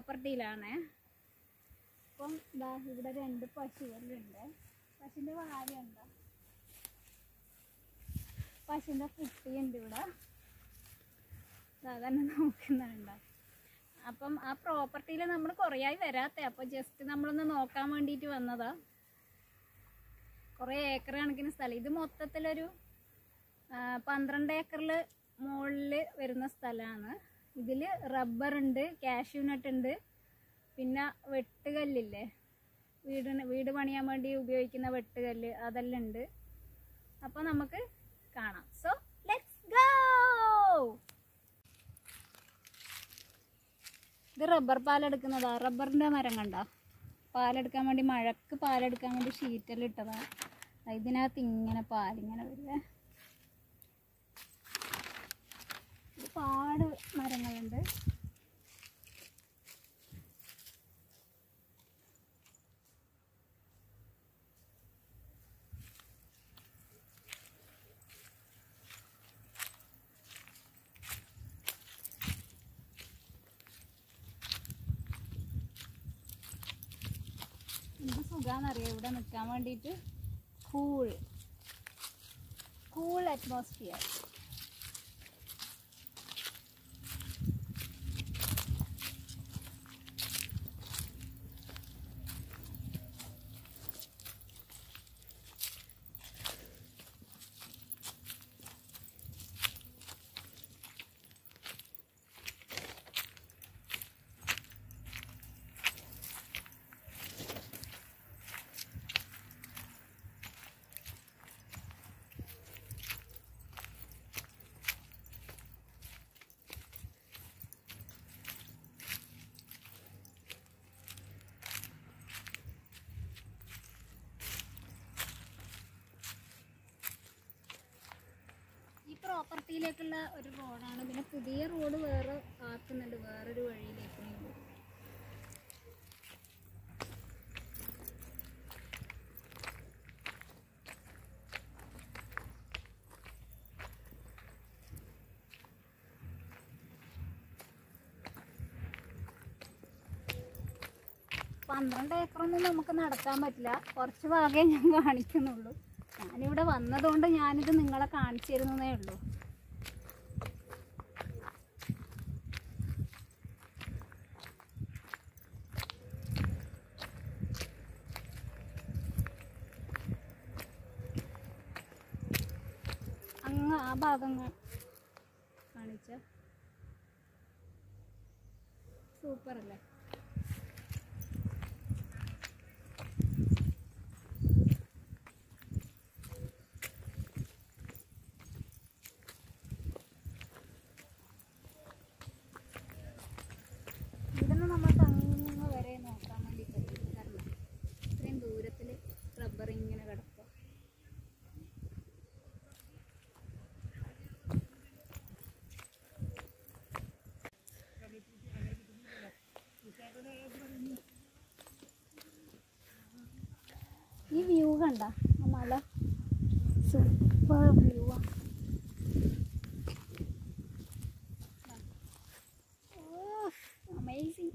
പ്രോപ്പർട്ടിയിലാണ് അപ്പം ഇതാ ഇവിടെ രണ്ട് പശുക്കളുണ്ട് പശുവിൻ്റെ വാല് എന്താ പശുവിൻ്റെ കുട്ടിയുണ്ട് ഇവിടെ ദാ തന്നെ നോക്കുന്നുണ്ടോ അപ്പം ആ പ്രോപ്പർട്ടിയിൽ നമ്മൾ കുറേയായി വരാത്തെ അപ്പോൾ ജസ്റ്റ് നമ്മളൊന്ന് നോക്കാൻ വേണ്ടിയിട്ട് വന്നതാ കുറേ ഏക്കർ കണക്കിന് സ്ഥലം ഇത് മൊത്തത്തിലൊരു ആ, പന്ത്രണ്ട് ഏക്കറിൽ മുകളിൽ വരുന്ന സ്ഥലമാണ് ഇതിൽ റബ്ബർ ഉണ്ട് കാഷ്യൂ നട്ട് ഉണ്ട് പിന്നെ വെട്ടുകല്ലില്ലേ വീടിന് വീട് പണിയാൻ വേണ്ടി ഉപയോഗിക്കുന്ന വെട്ടുകല്ല് അതെല്ലാം ഉണ്ട് അപ്പോൾ നമുക്ക് കാണാം സോ ലെറ്റ്സ് ഗോ ഇത് റബ്ബർ പാലെടുക്കുന്നതാ റബ്ബറിൻ്റെ മരം കണ്ടോ പാലെടുക്കാൻ വേണ്ടി മഴക്ക് പാലെടുക്കാൻ വേണ്ടി ഷീറ്റെല്ലാം ഇട്ടതാ ഇതിനകത്ത് ഇങ്ങനെ പാലിങ്ങനെ വരുവേ ഒരുപാട് മരങ്ങളുണ്ട് എന്ത് സുഖാന്നറിയാം ഇവിടെ നിൽക്കാൻ വേണ്ടിയിട്ട് കൂൾ കൂൾ അറ്റ്മോസ്ഫിയർ ഈ പ്രോപ്പർട്ടിയിലേക്കുള്ള ഒരു റോഡാണ് പിന്നെ പുതിയ റോഡ് വേറെ ആക്കുന്നുണ്ട് വേറൊരു വഴിയിലേക്ക് പന്ത്രണ്ട് ഏക്കറൊന്നും നമുക്ക് നടക്കാൻ പറ്റില്ല കുറച്ച് ഭാഗമേ ഞാൻ കാണിക്കുന്നുള്ളൂ ഞാനിവിടെ വന്നതുകൊണ്ട് ഞാനിത് നിങ്ങളെ കാണിച്ചു തരുന്നതേ ഉള്ളൂ അങ്ങ് ആ ഭാഗം കാ- കാണിച്ച സൂപ്പർ അല്ലേ ഇവിടുന്ന് നമ്മൾ അങ്ങ് വരെ നോക്കാൻ വേണ്ടി പറ്റും കാരണം ഇത്രയും ദൂരത്തിൽ റബ്ബർ ഇങ്ങനെ കിടക്കുക ഈ വ്യൂ കണ്ട ആ മല സൂപ്പർ വ്യൂ ആണ് അമേസിങ്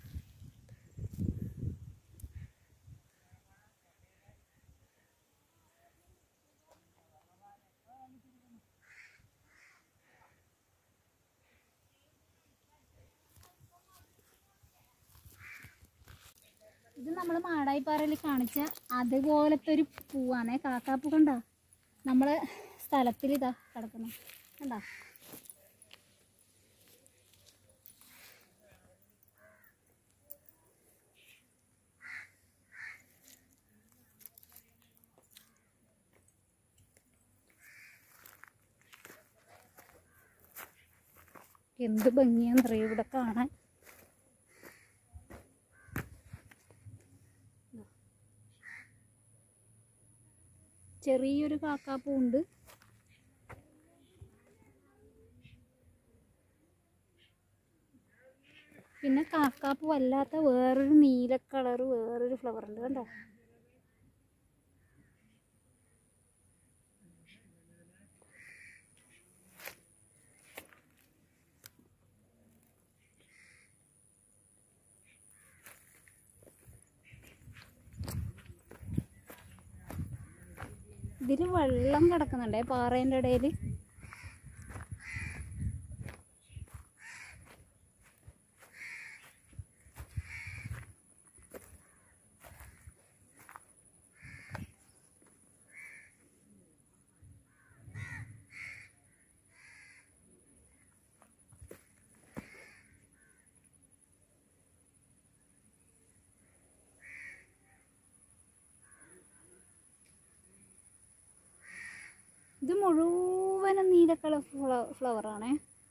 ഇത് നമ്മൾ മാടായിപ്പാറയിൽ കാണിച്ച അതുപോലത്തെ ഒരു പൂവാണേ കാക്കാപ്പൂ കണ്ട നമ്മളെ സ്ഥലത്തിൽ ഇതാ കിടക്കുന്നു കണ്ട എന്ത് ഭംഗിയാന്നറിയോ ഇവിടെ കാണാൻ ചെറിയൊരു കാക്കാപ്പൂ ഉണ്ട് പിന്നെ കാക്കാപ്പൂ അല്ലാത്ത വേറൊരു നീല കളറ് വേറൊരു ഫ്ലവർ ഉണ്ട് കണ്ടോ ഇതിൽ വെള്ളം കിടക്കുന്നുണ്ടേ പാറേൻ്റെ ഇടയിൽ ഇത് മുഴുവനും നീല കളർ ഫ്ലവറാണേ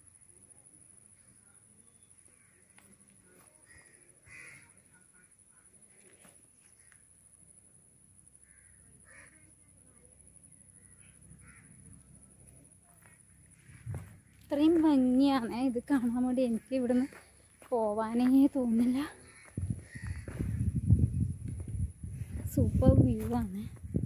ഇത്രയും ഭംഗിയാണ് ഇത് കാണാൻ വേണ്ടി എനിക്ക് ഇവിടുന്ന് പോവാനേ തോന്നില്ല സൂപ്പർ വ്യൂ ആണ്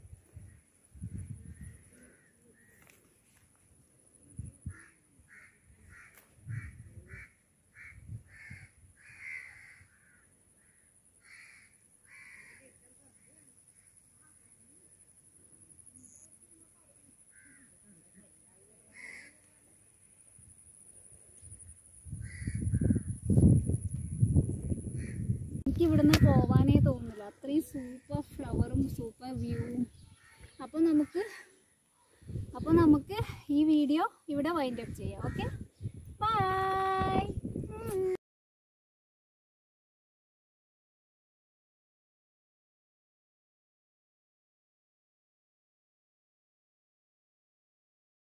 എനിക്ക് ഇവിടുന്ന് പോവാനേ തോന്നില്ല അത്രയും സൂപ്പർ ഫ്ലവറും സൂപ്പർ വ്യൂവും അപ്പോൾ നമുക്ക് അപ്പോൾ നമുക്ക് ഈ വീഡിയോ ഇവിടെ വൈൻഡ് അപ്പ് ചെയ്യാം ഓക്കെ